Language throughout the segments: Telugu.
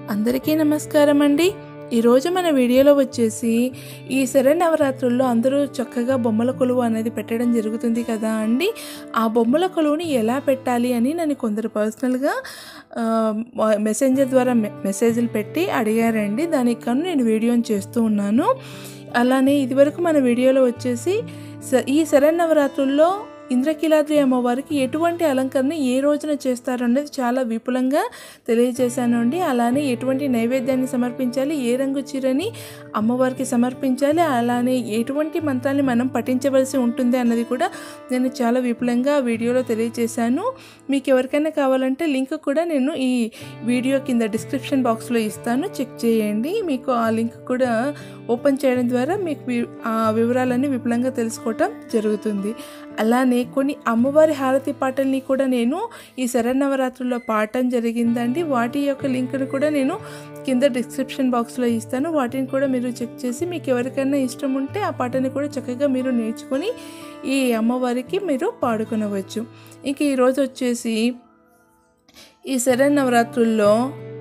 అందరికీ నమస్కారం అండి ఈరోజు మన వీడియోలో వచ్చేసి ఈ శరన్నవరాత్రుల్లో అందరూ చక్కగా బొమ్మల కొలువు అనేది పెట్టడం జరుగుతుంది కదా అండి ఆ బొమ్మల కొలువుని ఎలా పెట్టాలి అని నన్ను కొందరు పర్సనల్గా మెసెంజర్ ద్వారా మె- మెసేజ్లు పెట్టి అడిగారండి దానికి కాను నేను వీడియోని చేస్తూ ఉన్నాను అలానే ఇదివరకు మన వీడియోలో వచ్చేసి స- ఈ శరన్నవరాత్రుల్లో ఇంద్రకీలాద్రి అమ్మవారికి ఎటువంటి అలంకరణ ఏ రోజున చేస్తారు అనేది చాలా విపులంగా తెలియజేశాను అండి అలానే ఎటువంటి నైవేద్యాన్ని సమర్పించాలి ఏ రంగు చీరని అమ్మవారికి సమర్పించాలి అలానే ఎటువంటి మంత్రాన్ని మనం పఠించవలసి ఉంటుంది అన్నది కూడా నేను చాలా విపులంగా ఆ వీడియోలో తెలియజేశాను మీకు ఎవరికైనా కావాలంటే లింక్ కూడా నేను ఈ వీడియో కింద డిస్క్రిప్షన్ బాక్స్లో ఇస్తాను చెక్ చేయండి మీకు ఆ లింక్ కూడా ఓపెన్ చేయడం ద్వారా మీకు వి- ఆ వివరాలన్నీ విపులంగా తెలుసుకోవటం జరుగుతుంది అలానే కొన్ని అమ్మవారి హారతి పాటల్ని కూడా నేను ఈ శరన్నవరాత్రుల్లో పాడటం జరిగిందండి వాటి యొక్క లింక్ను కూడా నేను కింద డిస్క్రిప్షన్ బాక్స్లో ఇస్తాను వాటిని కూడా మీరు చెక్ చేసి మీకు ఎవరికైనా ఇష్టం ఉంటే ఆ పాటని కూడా చక్కగా మీరు నేర్చుకొని ఈ అమ్మవారికి మీరు పాడుకొనవచ్చు ఇంక ఈరోజు వచ్చేసి ఈ శరన్నవరాత్రుల్లో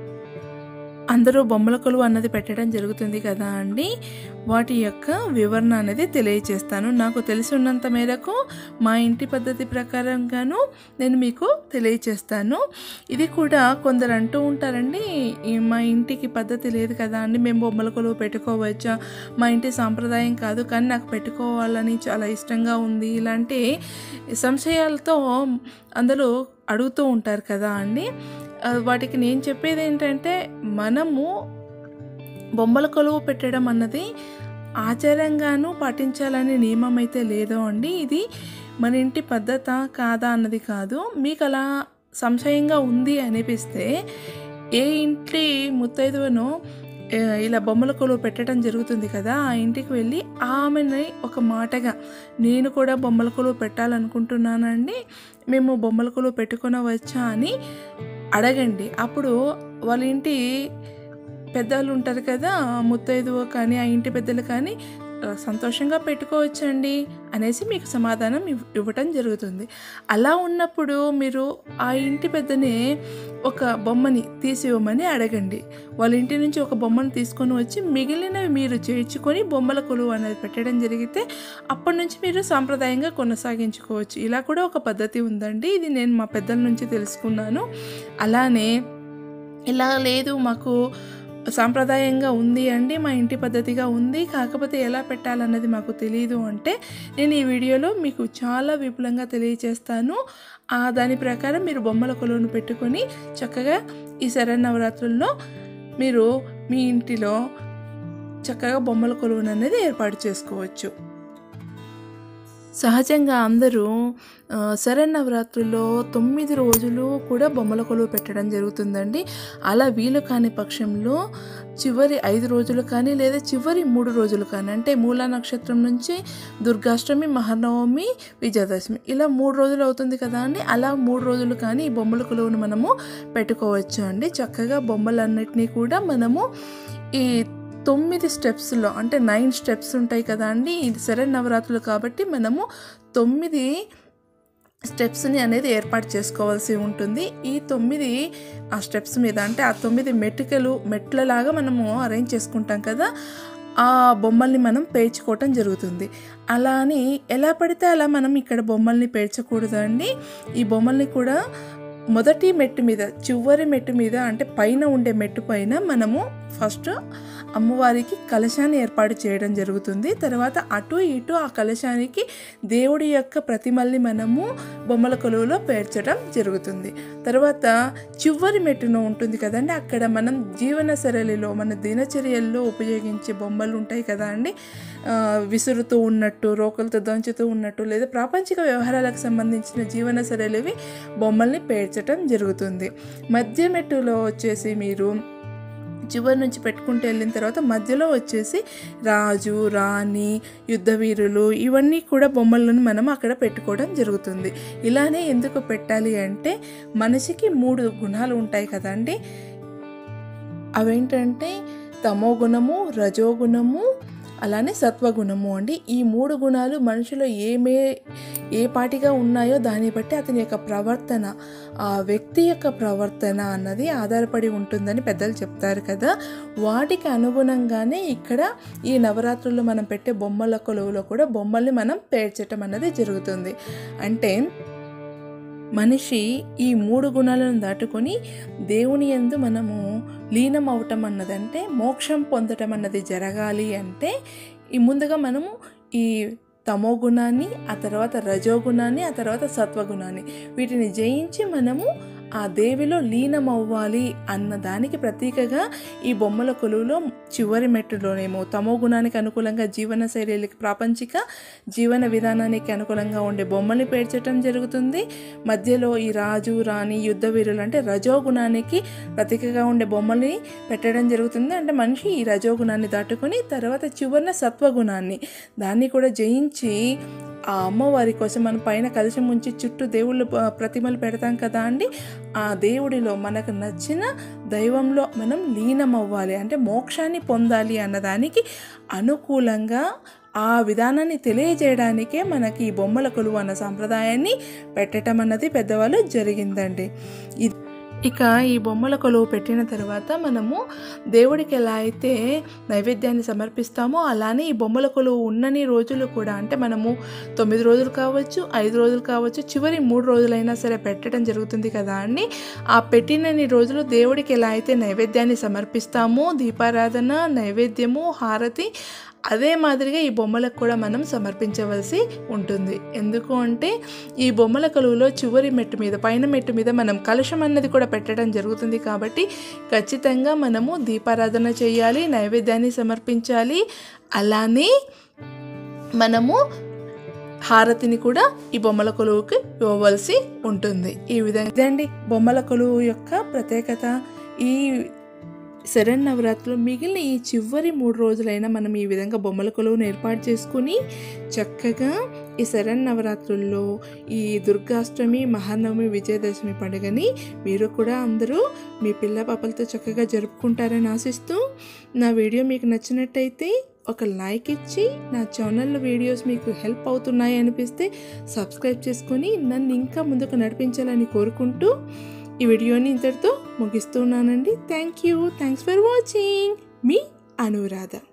అందరూ బొమ్మల కొలువు అన్నది పెట్టడం జరుగుతుంది కదా అండి వాటి యొక్క వివరణ అనేది తెలియజేస్తాను నాకు తెలిసి ఉన్నంత మేరకు మా ఇంటి పద్ధతి ప్రకారంగాను నేను మీకు తెలియచేస్తాను ఇది కూడా కొందరు అంటూ ఉంటారండి "ఈ మా ఇంటికి పద్ధతి లేదు కదా అండి మేము బొమ్మల కొలువు పెట్టుకోవచ్చా మా ఇంటి సాంప్రదాయం కాదు కానీ నాకు పెట్టుకోవాలని చాలా ఇష్టంగా ఉంది ఇలాంటి సంశయాలతో అందరూ అడుగుతూ ఉంటారు కదా అండి ఆ, వాటికి నేను చెప్పేది ఏంటంటే మనము బొమ్మల కొలువు పెట్టడం అన్నది ఆచారంగాను పాటించాలనే నియమం అయితే లేదో అండి ఇది మన ఇంటి పద్ధత కాదా అన్నది కాదు మీకు అలా సంశయంగా ఉంది అనిపిస్తే ఏ ఇంటి ముత్తైదువను ఆ, ఇలా బొమ్మల కొలువు పెట్టడం జరుగుతుంది కదా ఆ ఇంటికి వెళ్ళి ఆమెని ఒక మాటగా నేను కూడా బొమ్మల కొలువు పెట్టాలనుకుంటున్నానండి మేము బొమ్మల కొలువు పెట్టుకొనవచ్చా అని అడగండి అప్పుడు వాళ్ళ ఇంటి పెద్దలు ఉంటారు కదా ముత్తైదువ కానీ ఆ ఇంటి పెద్దలు కానీ ఆ, సంతోషంగా పెట్టుకోవచ్చండి అనేసి మీకు సమాధానం ఇవ్- ఇవ్వటం జరుగుతుంది అలా ఉన్నప్పుడు మీరు ఆ ఇంటి పెద్దనే ఒక బొమ్మని తీసివ్వమని అడగండి వాళ్ళ ఇంటి నుంచి ఒక బొమ్మను తీసుకొని వచ్చి మిగిలినవి మీరు చేర్చుకొని బొమ్మల కొలువు అనేది పెట్టడం జరిగితే అప్పటి నుంచి మీరు సాంప్రదాయంగా కొనసాగించుకోవచ్చు ఇలా కూడా ఒక పద్ధతి ఉందండి ఇది నేను మా పెద్దల నుంచి తెలుసుకున్నాను అలానే ఇలా లేదు మాకు సాంప్రదాయంగా ఉంది అండి మా ఇంటి పద్ధతిగా ఉంది కాకపోతే ఎలా పెట్టాలన్నది మాకు తెలియదు అంటే నేను ఈ వీడియోలో మీకు చాలా విపులంగా తెలియచేస్తాను ఆ దాని ప్రకారం మీరు బొమ్మల కొలువును పెట్టుకొని చక్కగా ఈ శరన్నవరాత్రుల్లో మీరు మీ ఇంటిలో చక్కగా బొమ్మల కొలువును అనేది ఏర్పాటు చేసుకోవచ్చు సహజంగా అందరూ ఆ, శరన్నవరాత్రుల్లో తొమ్మిది రోజులు కూడా బొమ్మల కొలువు పెట్టడం జరుగుతుందండి అలా వీలు కాని పక్షంలో చివరి ఐదు రోజులు కానీ లేదా చివరి మూడు రోజులు కానీ అంటే మూలా నక్షత్రం నుంచి దుర్గాష్టమి మహానవమి విజయదశమి ఇలా మూడు రోజులు అవుతుంది కదా అండి అలా మూడు రోజులు కానీ ఈ బొమ్మల కొలువును మనము పెట్టుకోవచ్చు అండి చక్కగా బొమ్మలన్నిటినీ కూడా మనము ఈ తొమ్మిది స్టెప్స్లో అంటే నైన్ స్టెప్స్ ఉంటాయి కదా అండి ఇది శరణ్ నవరాత్రులు కాబట్టి మనము తొమ్మిది స్టెప్స్ని అనేది ఏర్పాటు చేసుకోవాల్సి ఉంటుంది ఈ తొమ్మిది ఆ స్టెప్స్ మీద అంటే ఆ తొమ్మిది మెట్టుకలు మెట్లలాగా మనము అరేంజ్ చేసుకుంటాం కదా ఆ బొమ్మల్ని మనం పేర్చుకోవటం జరుగుతుంది అలా అని ఎలా పడితే అలా మనం ఇక్కడ బొమ్మల్ని పేర్చకూడదు అండి ఈ బొమ్మల్ని కూడా మొదటి మెట్టు మీద చివరి మెట్టు మీద అంటే పైన ఉండే మెట్టు పైన మనము ఫస్ట్ అమ్మవారికి కలశాన్ని ఏర్పాటు చేయడం జరుగుతుంది తర్వాత అటు ఇటు ఆ కలశానికి దేవుడి యొక్క ప్రతిమల్ని మనము బొమ్మల కొలువులో పేర్చడం జరుగుతుంది తర్వాత చివరి మెట్టున ఉంటుంది కదండి అక్కడ మనం జీవన సరళిలో మన దినచర్యల్లో ఉపయోగించే బొమ్మలు ఉంటాయి కదా అండి ఆ, విసురుతూ ఉన్నట్టు రోకలతో దంచుతూ ఉన్నట్టు లేదా ప్రాపంచిక వ్యవహారాలకు సంబంధించిన జీవన సరళివి బొమ్మల్ని పేర్చడం జరుగుతుంది మధ్య మెట్టులో వచ్చేసి మీరు చివరి నుంచి పెట్టుకుంటూ వెళ్ళిన తర్వాత మధ్యలో వచ్చేసి రాజు రాణి యుద్ధ వీరులు ఇవన్నీ కూడా బొమ్మలను మనం అక్కడ పెట్టుకోవడం జరుగుతుంది ఇలానే ఎందుకు పెట్టాలి అంటే మనిషికి మూడు గుణాలు ఉంటాయి కదండి అవేంటంటే తమో గుణము రజోగుణము అలానే సత్వగుణము అండి ఈ మూడు గుణాలు మనిషిలో ఏమే ఏ పాటిగా ఉన్నాయో దాన్ని బట్టి అతని యొక్క ప్రవర్తన ఆ వ్యక్తి యొక్క ప్రవర్తన అన్నది ఆధారపడి ఉంటుందని పెద్దలు చెప్తారు కదా వాటికి అనుగుణంగానే ఇక్కడ ఈ నవరాత్రుల్లో మనం పెట్టే బొమ్మల కొలువులో కూడా బొమ్మల్ని మనం పేర్చటం అన్నది జరుగుతుంది అంటే మనిషి ఈ మూడు గుణాలను దాటుకొని దేవుని యందు మనము లీనం అవటం అన్నదంటే మోక్షం పొందటం అన్నది జరగాలి అంటే ఈ ముందుగా మనము ఈ తమో గుణాన్ని ఆ తర్వాత రజో గుణాన్ని ఆ తర్వాత సత్వగుణాన్ని వీటిని జయించి మనము ఆ దేవిలో లీనం అవ్వాలి అన్న దానికి ప్రతీకగా ఈ బొమ్మల కొలువులో చివరి మెట్టులోనేమో తమో గుణానికి అనుకూలంగా జీవన శైలికి ప్రాపంచిక జీవన విధానానికి అనుకూలంగా ఉండే బొమ్మల్ని పేర్చడం జరుగుతుంది మధ్యలో ఈ రాజు రాణి యుద్ధ వీరులు అంటే రజోగుణానికి ప్రతీకగా ఉండే బొమ్మల్ని పెట్టడం జరుగుతుంది అంటే మనిషి ఈ రజోగుణాన్ని దాటుకొని తర్వాత చివరిన సత్వగుణాన్ని దాన్ని కూడా జయించి ఆ అమ్మవారి కోసం మనం పైన కలిసి ముంచి చుట్టూ దేవుళ్ళు ప- ప్రతిమలు పెడతాం కదా అండి ఆ దేవుడిలో మనకు నచ్చిన దైవంలో మనం లీనం అవ్వాలి అంటే మోక్షాన్ని పొందాలి అన్నదానికి అనుకూలంగా ఆ విధానాన్ని తెలియజేయడానికే మనకి ఈ బొమ్మల కొలువు అన్న సాంప్రదాయాన్ని పెట్టడం అన్నది పెద్దవాళ్ళు జరిగిందండి ఇది ఇక ఈ బొమ్మల కొలువు పెట్టిన తర్వాత మనము దేవుడికి ఎలా అయితే నైవేద్యాన్ని సమర్పిస్తామో అలానే ఈ బొమ్మల కొలువు ఉన్నన్ని రోజులు కూడా అంటే మనము తొమ్మిది రోజులు కావచ్చు ఐదు రోజులు కావచ్చు చివరి మూడు రోజులైనా సరే పెట్టడం జరుగుతుంది కదా అండి ఆ పెట్టినన్ని రోజులు దేవుడికి ఎలా అయితే నైవేద్యాన్ని సమర్పిస్తామో దీపారాధన నైవేద్యము హారతి అదే మాదిరిగా ఈ బొమ్మలకు కూడా మనం సమర్పించవలసి ఉంటుంది ఎందుకు అంటే ఈ బొమ్మల కొలువులో చివరి మెట్టు మీద పైన మెట్టు మీద మనం కలుషం అన్నది కూడా పెట్టడం జరుగుతుంది కాబట్టి ఖచ్చితంగా మనము దీపారాధన చేయాలి నైవేద్యాన్ని సమర్పించాలి అలానే మనము హారతిని కూడా ఈ బొమ్మల కొలువుకి ఇవ్వవలసి ఉంటుంది ఈ విధంగా ఇదండి బొమ్మల కొలువు యొక్క ప్రత్యేకత ఈ శరణ్ నవరాత్రులు మిగిలిన ఈ చివరి మూడు రోజులైనా మనం ఈ విధంగా బొమ్మల కొలువును ఏర్పాటు చేసుకుని చక్కగా ఈ శరణ్ నవరాత్రుల్లో ఈ దుర్గాష్టమి మహానవమి విజయదశమి పండుగని మీరు కూడా అందరూ మీ పిల్ల పాపలతో చక్కగా జరుపుకుంటారని ఆశిస్తూ నా వీడియో మీకు నచ్చినట్టయితే ఒక లైక్ ఇచ్చి నా ఛానల్లో వీడియోస్ మీకు హెల్ప్ అవుతున్నాయి అనిపిస్తే సబ్స్క్రైబ్ చేసుకొని నన్ను ఇంకా ముందుకు నడిపించాలని కోరుకుంటూ ఈ వీడియోని ఇంతటితో ముగిస్తున్నానండి thank you thanks for watching మీ అనురాధ